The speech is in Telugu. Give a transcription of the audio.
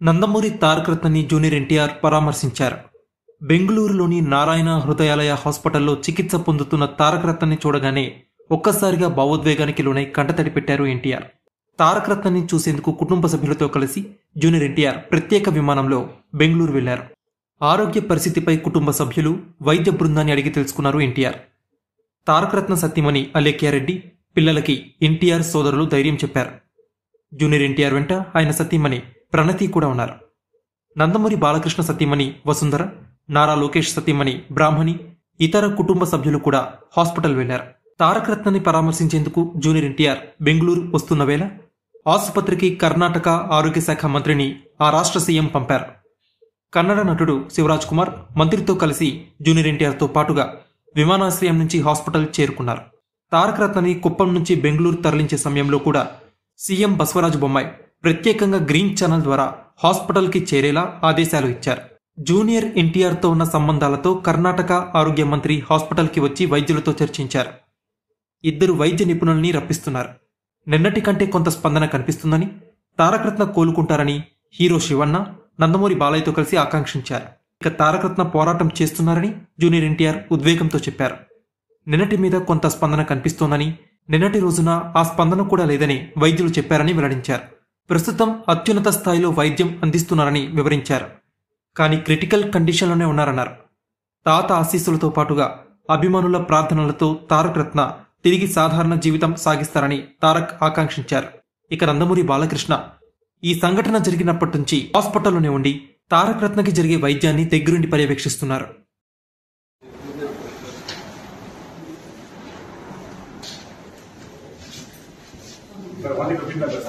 నందమూరి తారక రత్నని జూనియర్ ఎన్టీఆర్ పరామర్శించారు బెంగళూరులోని నారాయణ హృదయాలయ హాస్పిటల్లో చికిత్స పొందుతున్న తారక రత్నని చూడగానే ఒక్కసారిగా భావోద్వేగానికి లోనై కంటతడి పెట్టారు ఎన్టీఆర్ తారక రత్నని చూసేందుకు కుటుంబ సభ్యులతో కలిసి జూనియర్ ఎన్టీఆర్ ప్రత్యేక విమానంలో బెంగళూరు వెళ్లారు ఆరోగ్య పరిస్థితిపై కుటుంబ సభ్యులు వైద్య బృందాన్ని అడిగి తెలుసుకున్నారు ఎన్టీఆర్ తారకరత్న సత్యమణి అలేఖ్యారెడ్డి పిల్లలకి ఎన్టీఆర్ సోదరులు ధైర్యం చెప్పారు జూనియర్ ఎన్టీఆర్ వెంట ఆయన సతీమణి ప్రణతి కూడా ఉన్నారు నందమూరి బాలకృష్ణ సతీమణి వసుంధర నారా లోకేష్ సతీమణి బ్రాహ్మణి ఇతర కుటుంబ సభ్యులు కూడా హాస్పిటల్ వెళ్లారు తారకరత్నని పరామర్శించేందుకు జూనియర్ ఎన్టీఆర్ బెంగళూరు వస్తున్న వేళ ఆసుపత్రికి కర్ణాటక ఆరోగ్య శాఖ మంత్రిని ఆ రాష్ట్ర సీఎం పంపారు కన్నడ నటుడు శివరాజ్ కుమార్ మంత్రితో కలిసి జూనియర్ ఎన్టీఆర్తో పాటుగా విమానాశ్రయం నుంచి హాస్పిటల్ చేరుకున్నారు తారకరత్నని కుప్పం నుంచి బెంగళూరు తరలించే సమయంలో కూడా సీఎం బసవరాజు బొమ్మాయి ప్రత్యేకంగా గ్రీన్ ఛానల్ ద్వారా హాస్పిటల్కి చేరేలా ఆదేశాలు ఇచ్చారు జూనియర్ ఎన్టీఆర్తో ఉన్న సంబంధాలతో కర్ణాటక ఆరోగ్య మంత్రి హాస్పిటల్కి వచ్చి వైద్యులతో చర్చించారు ఇద్దరు వైద్య నిపుణుల్ని రప్పిస్తున్నారు నిన్నటి కంటే కొంత స్పందన కనిపిస్తుందని తారకరత్న కోలుకుంటారని హీరో శివన్న నందమూరి బాలయ్యతో కలిసి ఆకాంక్షించారు ఇక తారకరత్న పోరాటం చేస్తున్నారని జూనియర్ ఎన్టీఆర్ ఉద్వేగంతో చెప్పారు నిన్నటి మీద కొంత స్పందన కనిపిస్తోందని నిన్నటి రోజున ఆ స్పందన కూడా లేదని వైద్యులు చెప్పారని వెల్లడించారు ప్రస్తుతం అత్యున్నత స్థాయిలో వైద్యం అందిస్తున్నారని వివరించారు కానీ క్రిటికల్ కండిషన్లోనే ఉన్నారన్నారు తాత ఆశీస్సులతో పాటుగా అభిమానుల ప్రార్థనలతో తారక్ రత్న తిరిగి సాధారణ జీవితం సాగిస్తారని తారక్ ఆకాంక్షించారు ఇక నందమూరి బాలకృష్ణ ఈ సంఘటన జరిగినప్పటి నుంచి హాస్పిటల్లోనే ఉండి తారక్ రత్నకి జరిగే వైద్యాన్ని దగ్గరుండి పర్యవేక్షిస్తున్నారు Only 15 members.